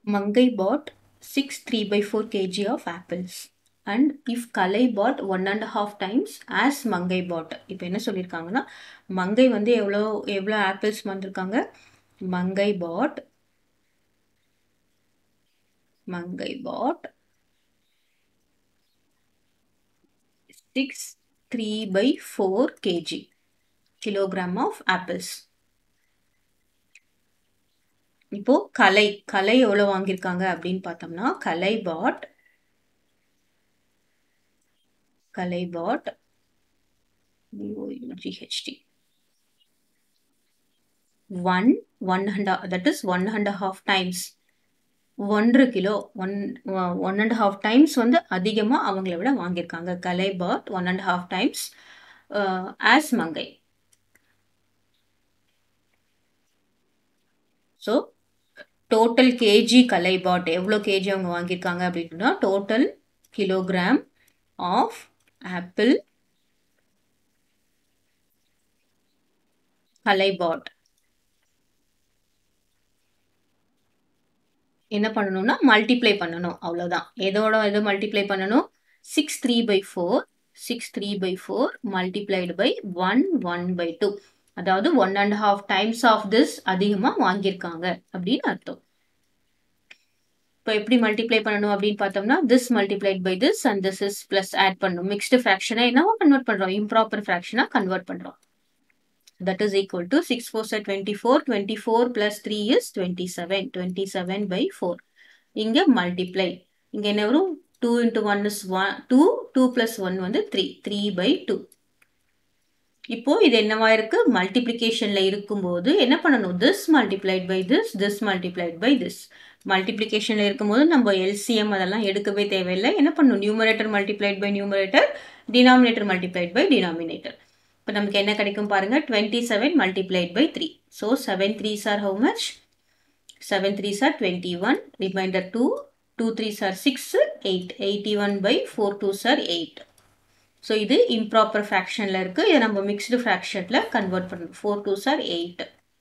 Mangai bought 6 3 by 4 kg of apples. And if Kalai bought one and a half times as Mangai bought. இப்போ என்ன சொல்லியிருக்காங்கன்னா மங்கை வந்து எவ்வளோ எவ்வளோ ஆப்பிள்ஸ் வந்திருக்காங்க Mangai bought Mangai bought six three by four KG kilogram of apples இப்போ கலை கலை எவ்வளோ வாங்கியிருக்காங்க அப்படின்னு பார்த்தோம்னா கலை பாட் கலை பாட் ஜிஹெச்டி one one and that is one and half times ஒன்று kilo one one and half times வந்து அதிகமாக அவங்கள விட வாங்கியிருக்காங்க Kalai bought one and half times as Mangai so total KG Kalai bought எவ்வளோ கேஜி அவங்க வாங்கியிருக்காங்க அப்படின்னா total kilogram of apple Kalai பாட் என்ன பண்ணணும்னா மல்டிப்ளை பண்ணணும் அவ்வளோதான் எதோட எது மல்டிப்ளை பண்ணணும் six three by four six three by four multiplied by one one by two அதாவது one and half times of this அதிகமாக வாங்கியிருக்காங்க அப்படின்னு அர்த்தம் இப்போ எப்படி மல்டிப்ளை பண்ணணும் அப்படின்னு பார்த்தோம்னா this multiplied by this and this is plus add பண்ணணும் மிக்ஸ்டு ஃப்ராக்ஷனை என்னவோ கன்வெர்ட் பண்ணுறோம் இம்ப்ராப்பர் ஃப்ராக்ஷனாக கன்வெர்ட் பண்ணுறோம் that is equal to 6 4 are 24 24 plus 3 is 27 27 by 4 இங்க multiply இங்க என்ன வரும் 2 into 1 is 1 2 2 plus 1 வந்து 3 3 by 2 இப்போ இது என்னவா இருக்கு மல்டிப்ளிகேஷன்ல இருக்கும்போது என்ன பண்ணணும் this multiplied by this this multiplied by this மல்டிப்ளிகேஷன்ல இருக்கும்போது நம்ம எல்சிஎம் அதெல்லாம் எடுக்கவே தேவையில்லை என்ன பண்ணணும் numerator multiplied by numerator denominator multiplied by denominator இப்போ நமக்கு என்ன கிடைக்கும் பாருங்க twenty seven multiplied by three so seven three sir how much seven three sir twenty one remainder two two three sir six eight eighty one by four two sir eight so இது improper ஃப்ராக்ஷனில் இருக்குது இதை நம்ம mixed ஃப்ராக்ஷனில் convert பண்ணணும் four two sir eight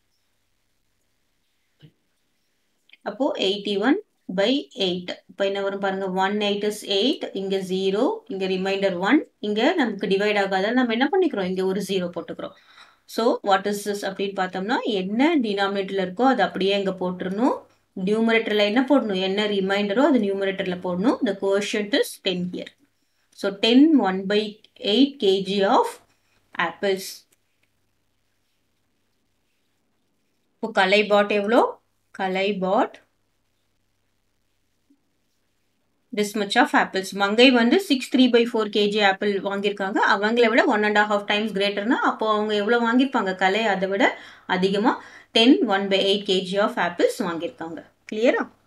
அப்போது eighty one by eight இப்போ என்ன வரும் பாருங்க ஒன் எயிட் இஸ் எயிட் இங்கே ஜீரோ இங்கே ரிமைண்டர் ஒன் இங்கே நமக்கு டிவைட் ஆகாத நம்ம என்ன பண்ணிக்கிறோம் இங்கே ஒரு ஜீரோ போட்டுக்கிறோம் ஸோ வாட் இஸ் திஸ் அப்படின்னு பார்த்தோம்னா என்ன டினாமினேட்டரில் இருக்கோ அது அப்படியே இங்கே போட்டுருணும் நியூமரேட்டரில் என்ன போடணும் என்ன ரிமைண்டரோ அது நியூமரேட்டரில் போடணும் the quotient is ten here so ten one by eight KG of apples இப்போ கலை பாட் எவ்வளோ Kalai bought this much of apples Mangai வந்து six three by four KG apple வாங்கியிருக்காங்க அவங்கள விட ஒன் அண்ட் ஹாஃப் டைம்ஸ் கிரேட்டர்னா அப்போ அவங்க எவ்வளோ வாங்கியிருப்பாங்க கலை அதை விட அதிகமாக ten one by eight KG of apples வாங்கியிருக்காங்க கிளியரா